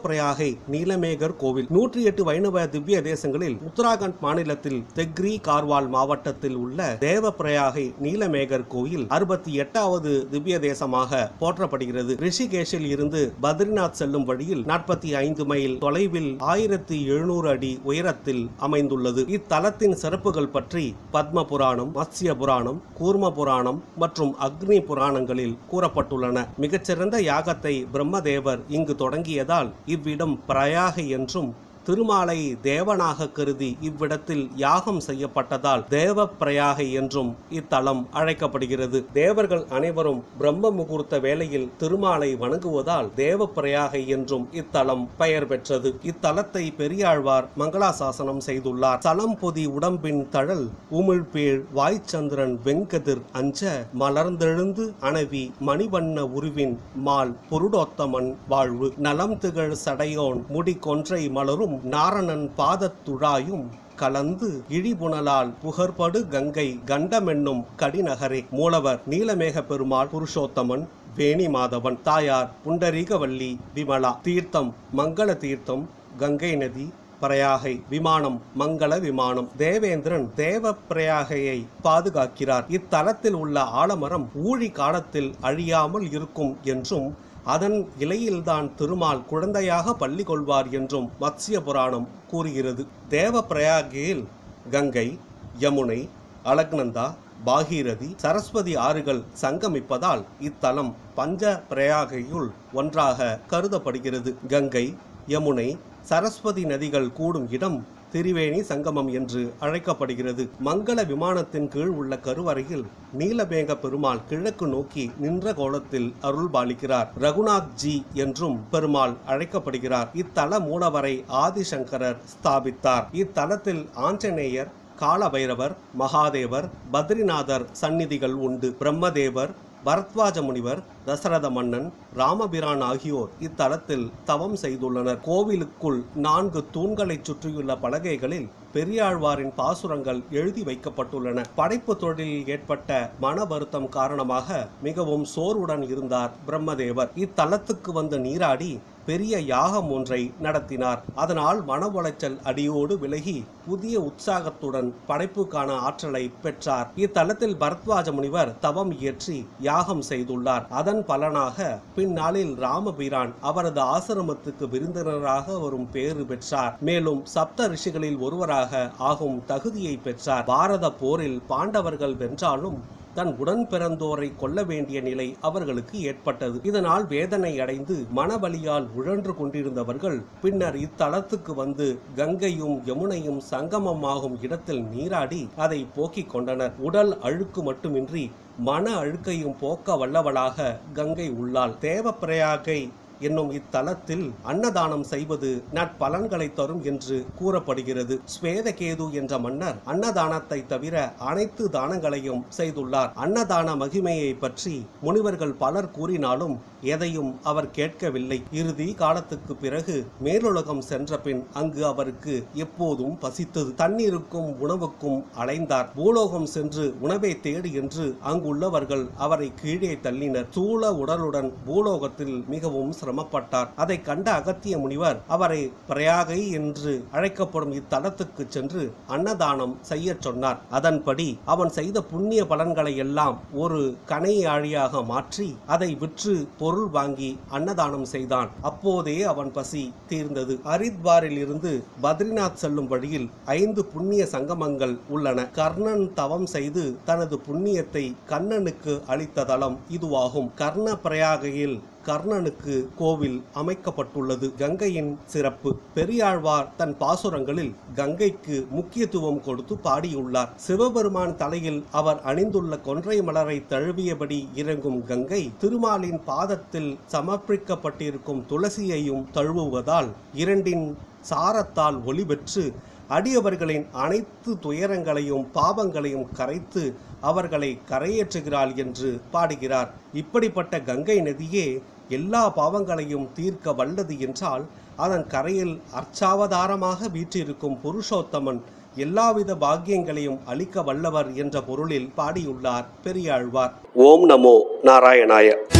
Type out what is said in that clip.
தேவப்பிரயாகை நீலமேகர் கோவில் நூற்றி எட்டு வைணவ திவ்ய தேசங்களில் உத்தராகண்ட் மாநிலத்தில் தெக்ரி கார்வால் மாவட்டத்தில் உள்ள தேவப்பிரயாகை நீலமேகர் கோயில் அறுபத்தி எட்டாவது திவ்ய தேசமாக போற்றப்படுகிறது ரிஷிகேஷில் இருந்து பத்ரிநாத் செல்லும் வழியில் நாற்பத்தி ஐந்து மைல் தொலைவில் ஆயிரத்தி எழுநூறு அடி உயரத்தில் அமைந்துள்ளது இத்தலத்தின் சிறப்புகள் பற்றி பத்ம புராணம் மத்ஸ்ய புராணம் கூர்ம புராணம் மற்றும் அக்னி புராணங்களில் கூறப்பட்டுள்ளன மிகச்சிறந்த யாகத்தை பிரம்மதேவர் இங்கு தொடங்கியதால் இவ்விடம் பிரயாக என்றும் திருமாலை தேவனாக கருதி இவ்விடத்தில் யாகம் செய்யப்பட்டதால் தேவ பிரயாகை என்றும் இத்தலம் அழைக்கப்படுகிறது தேவர்கள் அனைவரும் பிரம்ம முகூர்த்த வேளையில் திருமாலை வணங்குவதால் தேவ பிரயாகை என்றும் இத்தலம் பெயர் பெற்றது இத்தலத்தை பெரியாழ்வார் மங்களாசாசனம் செய்துள்ளார் சலம் பொதி உடம்பின் தழல் உமிழ்பேழ் வாய்ச்சந்திரன் வெங்கதிர் அஞ்ச மலர்ந்தெழுந்து அணவி மணிவண்ண உருவின் மால் பொருடோத்தமன் வாழ்வு நலம் திகழ் சடையோன் முடி கொன்றை மலரும் நாரணன் பாதத்துழாயும் கலந்து இழிபுணலால் புகழ்படு கங்கை கண்டமென்னும் கடிநகரே மூலவர் நீலமேக பெருமாள் புருஷோத்தமன் வேணி மாதவன் தாயார் புண்டரீகவல்லி விமலா தீர்த்தம் மங்கள தீர்த்தம் கங்கை நதி பிரயாகை விமானம் மங்கள விமானம் தேவேந்திரன் தேவ பிரயாகையை பாதுகாக்கிறார் இத்தலத்தில் உள்ள ஆலமரம் ஊழி காலத்தில் அழியாமல் இருக்கும் என்றும் அதன் இலையில்தான் திருமால் குழந்தையாக பள்ளி கொள்வார் என்றும் மத்ஸ்ய புராணம் கூறுகிறது தேவ பிரயாகையில் கங்கை யமுனை அலக்னந்தா பாகீரதி சரஸ்வதி ஆறுகள் சங்கமிப்பதால் இத்தலம் பஞ்ச பிரயாகையுள் ஒன்றாக கருதப்படுகிறது கங்கை யமுனை சரஸ்வதி நதிகள் கூடும் இடம் திரிவேணி சங்கமம் என்று அழைக்கப்படுகிறது மங்கள விமானத்தின் கீழ் உள்ள கருவறையில் நீலமேக பெருமாள் கிழக்கு நோக்கி நின்ற கோலத்தில் அருள் பாலிக்கிறார் ரகுநாத் ஜி என்றும் பெருமாள் அழைக்கப்படுகிறார் இத்தல மூலவரை ஆதிசங்கரர் ஸ்தாபித்தார் இத்தலத்தில் ஆஞ்சநேயர் காலபைரவர் மகாதேவர் பத்ரிநாதர் சந்நிதிகள் உண்டு பிரம்மதேவர் பரத்வாஜ முனிவர் தசரத மன்னன் ராமபிரான் ஆகியோர் இத்தலத்தில் தவம் செய்துள்ளனர் கோவிலுக்குள் நான்கு தூண்களைச் சுற்றியுள்ள பலகைகளில் பெரியாழ்வாரின் பாசுரங்கள் எழுதி வைக்கப்பட்டுள்ளன படைப்பு தொழிலில் ஏற்பட்ட மன வருத்தம் காரணமாக மிகவும் சோர்வுடன் இருந்தார் பிரம்மதேவர் இத்தலத்துக்கு வந்து நீராடி பெரிய யாகம் ஒன்றை நடத்தினார் அதனால் மன உளைச்சல் அடியோடு விலகி புதிய உற்சாகத்துடன் படைப்புக்கான ஆற்றலை பெற்றார் இத்தலத்தில் பரத்வாஜ முனிவர் தவம் இயற்றி யாகம் செய்துள்ளார் அதன் பலனாக பின்னாளில் ராமபிரான் அவரது ஆசிரமத்துக்கு விருந்தினராக வரும் பேறு பெற்றார் மேலும் சப்த ரிஷிகளில் ஒருவராக ஆகும் தகுதியை பெற்றார் பாரத போரில் பாண்டவர்கள் வென்றாலும் தன் உடன் பிறந்தோரை கொல்ல வேண்டிய நிலை அவர்களுக்கு ஏற்பட்டது இதனால் வேதனை அடைந்து மனவலியால் உழன்று கொண்டிருந்தவர்கள் பின்னர் இத்தலத்துக்கு வந்து கங்கையும் யமுனையும் சங்கமமாகும் இடத்தில் நீராடி அதை போக்கிக் கொண்டனர் உடல் அழுக்கு மட்டுமின்றி மன அழுக்கையும் போக்க வல்லவளாக கங்கை உள்ளாள் தேவப்பிரயாகை என்னும் இத்தலத்தில் அன்னதானம் செய்வது நற்பலன்களை தரும் என்று கூறப்படுகிறது ஸ்வேதகேது என்ற மன்னர் அன்னதானத்தை தவிர அனைத்து தானங்களையும் செய்துள்ளார் அன்னதான மகிமையை பற்றி முனிவர்கள் பலர் கூறினாலும் எதையும் அவர் கேட்கவில்லை இறுதி காலத்துக்கு பிறகு மேலுலகம் சென்ற பின் அங்கு அவருக்கு எப்போதும் பசித்தது தண்ணீருக்கும் உணவுக்கும் அலைந்தார் பூலோகம் சென்று உணவை தேடு என்று அங்குள்ளவர்கள் அவரை கீழே தள்ளினர் சூழ உடலுடன் பூலோகத்தில் மிகவும் சிரமப்பட்டார் அதை கண்ட அகத்திய முனிவர் அவரை பிரயாகை என்று அழைக்கப்படும் இத்தலத்துக்கு சென்று அன்னதானம் செய்யச் சொன்னார் அதன்படி அவன் செய்த புண்ணிய பலன்களை எல்லாம் ஒரு கணையாழியாக மாற்றி அதை விற்று பொருள் வாங்கி அன்னதானம் செய்தான் அப்போதே அவன் பசி தீர்ந்தது ஹரித்வாரில் இருந்து பத்ரிநாத் செல்லும் வழியில் ஐந்து புண்ணிய சங்கமங்கள் உள்ளன கர்ணன் தவம் செய்து தனது புண்ணியத்தை கண்ணனுக்கு அளித்த தலம் இதுவாகும் கர்ண பிரயாகையில் கர்ணனுக்கு கோவில் அமைக்கப்பட்டுள்ளது கங்கையின் சிறப்பு பெரியாழ்வார் தன் பாசுரங்களில் கங்கைக்கு முக்கியத்துவம் கொடுத்து பாடியுள்ளார் சிவபெருமான் தலையில் அவர் அணிந்துள்ள கொன்றை மலரை தழுவியபடி இறங்கும் கங்கை திருமாலின் பாதத்தில் சமர்ப்பிக்கப்பட்டிருக்கும் துளசியையும் தழுவுவதால் இரண்டின் சாரத்தால் ஒளி பெற்று அடியவர்களின் அனைத்து துயரங்களையும் பாவங்களையும் கரைத்து அவர்களை கரையேற்றுகிறாள் என்று பாடுகிறார் இப்படிப்பட்ட கங்கை நதியே எல்லா பாவங்களையும் தீர்க்க வல்லது என்றால் அதன் கரையில் அர்ச்சாவதாரமாக வீற்றிருக்கும் புருஷோத்தமன் எல்லாவித பாக்கியங்களையும் அளிக்க வல்லவர் என்ற பொருளில் பாடியுள்ளார் பெரியாழ்வார் ஓம் நமோ நாராயணாய